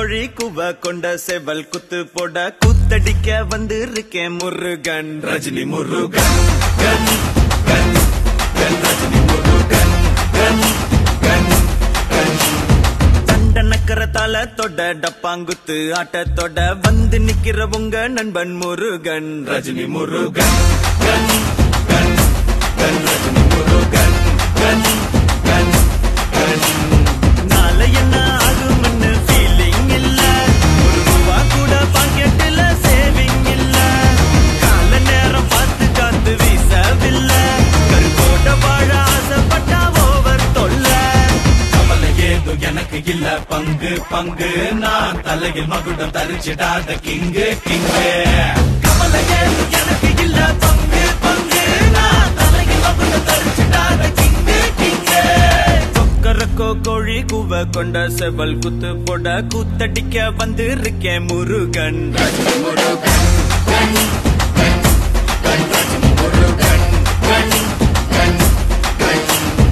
கோழி குவ கொண்ட செவல் குத்து போட குத்தடிக்க வந்து இருக்கேன் முருகன் ரஜினி முருகன் கன், கன், கன், ரஜினி முருகன் கன், கன், கன். தண்டனக்கரத்தால தொட டப்பாங்குத்து ஆட்டத்தோட வந்து நிக்கிற உங்க நண்பன் முருகன் ரஜினி முருகன் கன், கன், கன், ரஜினி முருகன் கன், கன், கன். நாளை என்ன ஆகும்னு feeling இல்ல. ஒரு ரூபா கூட பாக்கெட்டுல saving இல்ல. கால நேரம் பார்த்து காத்து வீசவில்லை. கருத்தோட வாழ ஆசைப்பட்டா over தொல்லை. கவலை ஏதும் எனக்கு இல்ல பங்கு பங்கு நான் தலையில் மகுடம் தரிச்சிடாத கிங்கு கிங்கு கவலை ஏதும் எனக்கு இல்ல பங்கு பங்கு நான் தலையில் மகுடம் தரிச்சிடாத கிங்கு கிங்கு கொக்கரக்கோ கோழி கூவ கொண்ட செவல் குத்து போட கூத்தடிக்க வந்து இருக்கேன் முருகன் ரஜினி முருகன் கண், கண், கண், ரஜினி முருகன் கண், கண், கண்.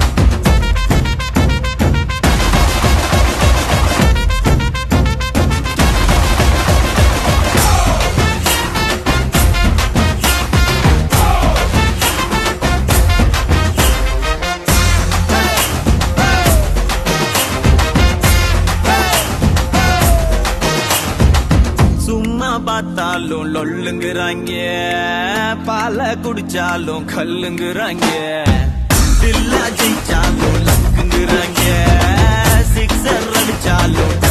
சும்மா பார்த்தாலும் லொல்லுங்கிறாங்க பால குடிச்சாலும் கல்லுங்கிறாங்க தில்லா ஜெயிச்சாலும் லக்குங்கிறாங்க சிக்ஸர் அடிச்சாலும்